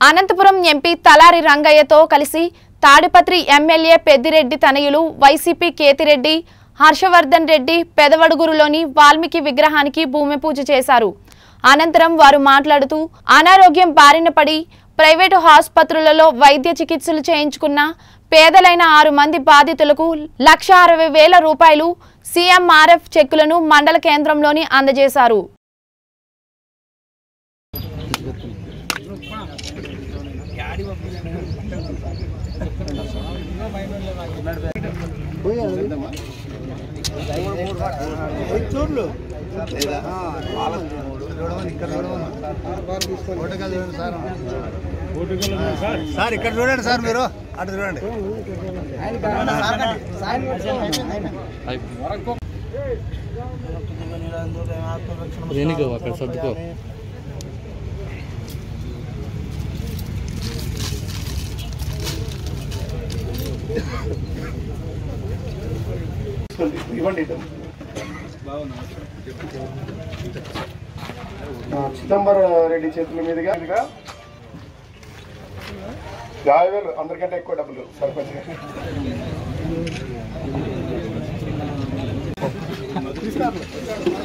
Anantapuram MP Talari రంగయ్యతో కలిసి Tadipatri MLA Peddireddy తనయులు వైసీపీ కేతిరెడ్డి హర్షవర్ధన్ రెడ్డి పెదవడుగురులోని వాల్మీకి విగ్రహానికి భూమి పూజ చేశారు అనంతరం వారు మాట్లాడుతూ అనారోగ్యం బారిన పడి ప్రైవేటు ఆసుపత్రులలో వైద్య చికిత్సలు చేయించుకున్న పేదలైన ఆరు మంది బాధితులకు లక్ష అరవై వేల రూపాయలు సీఎంఆర్ఎఫ్ చెక్కులను మండల కేంద్రంలోని అందజేశారు చూడ్లు సార్ ఇక్కడ చూడండి సార్ మీరు అటు చూడండి దేనికి అక్కడ సర్దుకో ఇవ్వండి ఇటు. ఆ, చిదంబర రెడ్డి చేతుల మీదుగా మీదుగా యాభై వేలు అందరికంటే ఎక్కువ డబ్బులు సర్పంచ్ గారు.